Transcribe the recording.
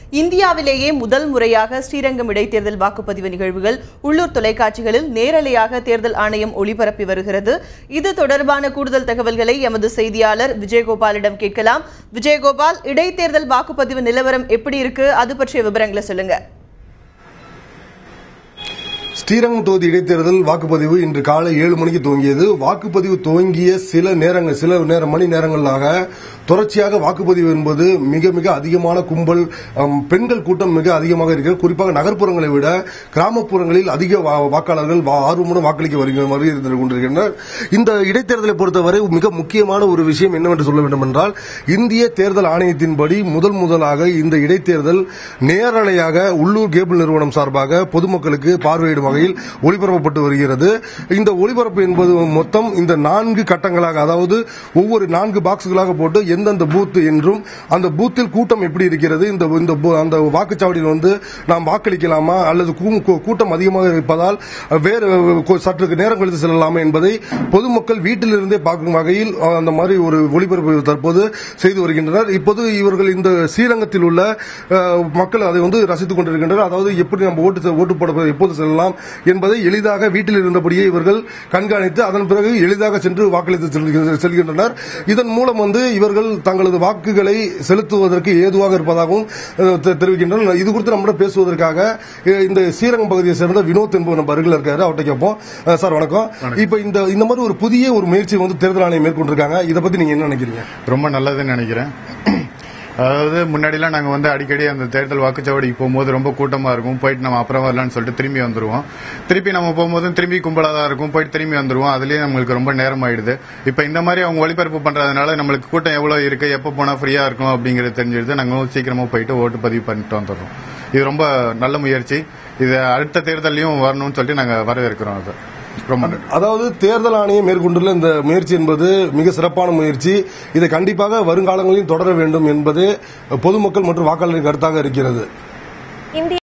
இந்தியாவிலேயே முதல் முறையாக ஸ்ரீரங்கம் இடைத்தேர்தல் வாக்குப்பதிவு நிகழ்வுகள் உள்ளூர் தொலைக்காட்சிகளில் நேரலையாக தேர்தல் ஆணையம் ஒளிபரப்பி வருகிறது இது தொடர்பான கூடுதல் தகவல்களை எமது செய்தியாளர் விஜயகோபாலிடம் கேட்கலாம் விஜயகோபால் இடைத்தேர்தல் வாக்குப்பதிவு நிலவரம் எப்படி இருக்கு அது பற்றிய விவரங்களை சொல்லுங்க ஸ்ரீரங்கம் தொகுதி இடைத்தேர்தல் வாக்குப்பதிவு இன்று காலை ஏழு மணிக்கு துவங்கியது வாக்குப்பதிவு துவங்கிய சில நேரங்கள் சில நேர மணி நேரங்களாக தொடர்ச்சியாக வாக்குப்பதிவு என்பது மிக மிக அதிகமான கும்பல் அம், பெண்கள் கூட்டம் மிக அதிகமாக இருக்கிறது குறிப்பாக நகர்ப்புறங்களை விட கிராமப்புறங்களில் அதிக வா- வாக்காளர்கள் வா- ஆர்வமுடன் வாக்களிக்க வருகிற- வருகின்ற கொண்டிருக்கின்றனர் இந்த இடைத்தேர்தலை பொறுத்தவரை மிக முக்கியமான ஒரு விஷயம் என்னவென்று சொல்ல வேண்டும் என்றால் இந்திய தேர்தல் ஆணையத்தின்படி முதல் முதலாக இந்த இடைத்தேர்தல் நேரலையாக உள்ளூர் கேபிள் நிறுவனம் சார்பாக பொதுமக்களுக்கு பார்வையிடும் வகையில் ஒளிபரப்பப்பட்டு வருகிறது இந்த ஒளிபரப்பு என்பது மொத்தம் இந்த நான்கு கட்டங்களாக அதாவது ஒவ்வொரு நான்கு பாக்ஸ்களாக போட்டு எந்தெந்த பூத் என்றும் அந்த பூத்தில் கூட்டம் எப்படி இருக்கிறது இந்த இந்த பூ- அந்த வாக்குச்சாவடியில் வந்து நாம் வாக்களிக்கலாமா அல்லது கூ- கூ- கூட்டம் அதிகமாக இருப்பதால் வேறு கொ- சற்று நேரம் கழித்து செல்லலாமா என்பதை பொதுமக்கள் வீட்டிலிருந்தே பார்க்கும் வகையில் அஹ், அந்த மாதிரி ஒரு ஒளிபரப்பு தற்போது செய்து வருகின்றனர் இப்போது இவர்கள் இந்த ஸ்ரீரங்கத்தில் உள்ள அஹ், மக்கள் அதை வந்து ரசித்துக் கொண்டிருக்கின்றனர் அதாவது எப்படி நம்ம ஓட்டு செ- ஓட்டு போட எப்போது செல்லலாம் என்பதை எளிதாக வீட்டில் இருந்தபடியே இவர்கள் கண்காணித்து அதன் பிறகு எளிதாக சென்று வாக்களித்து செல்கின்ற- செல்கின்றனர் இதன் மூலம் வந்து இவர்கள் தங்களது வாக்குகளை செலுத்துவதற்கு ஏதுவாக இருப்பதாகவும் அஹ், தெ- தெரிவிக்கின்றனர் இது குறித்து நம்மிடம் பேசுவதற்காக அஹ், இந்த ஸ்ரீரங்கம் பகுதியை சேர்ந்த வினோத் என்பவர் நம்ம அருகில் இருக்காரு அவர்கிட்ட கேட்போம் அஹ், சார் வணக்கம் இப்ப இந்த இந்த மாதிரி ஒரு புதிய ஒரு முயற்சி வந்து தேர்தல் ஆணையம் மேற்கொண்டிருக்காங்க இதை பத்தி நீங்க என்ன நினைக்கிறீங்க ரொம்ப நல்லதுன்னு நினைக்கிறேன் அதாவது முன்னாடிலாம் நாங்கள் வந்து அடிக்கடி அந்த தேர்தல் வாக்குச்சாவடிக்கு போகும்போது ரொம்ப கூட்டமாக இருக்கும் போயிட்டு நம்ம அப்புறம் வரலாம்னு சொல்லிட்டு திரும்பி வந்துருவோம் திருப்பி நம்ம போகும்போதும் திரும்பி கும்பலாக தான் இருக்கும் போயிட்டு திரும்பி வந்துருவோம் அதுலேயே நம்மளுக்கு ரொம்ப நேரம் ஆயிடுது இப்போ இந்த மாதிரி அவங்க ஒளிபரப்பு பண்ணுறதுனால நம்மளுக்கு கூட்டம் எவ்வளோ இருக்கு எப்போ போனால் ஃப்ரீயாக இருக்கும் அப்படிங்கிறது தெரிஞ்சிடுது நாங்களும் சீக்கிரமாக போயிட்டு ஓட்டு பதிவு பண்ணிட்டு வந்துடுறோம் இது ரொம்ப நல்ல முயற்சி இது அடுத்த தேர்தலையும் வரணும்னு சொல்லிட்டு நாங்கள் வரவேற்கிறோம் அது ரொம்ப நன்றி. அதாவது தேர்தல் ஆணையம் மேற்கொண்டுள்ள இந்த முயற்சி என்பது மிக சிறப்பான முயற்சி இதை கண்டிப்பாக வருங்காலங்களில் தொடர வேண்டும் என்பது பொதுமக்கள் மற்றும் வாக்காளரின் கருத்தாக இருக்கிறது இந்திய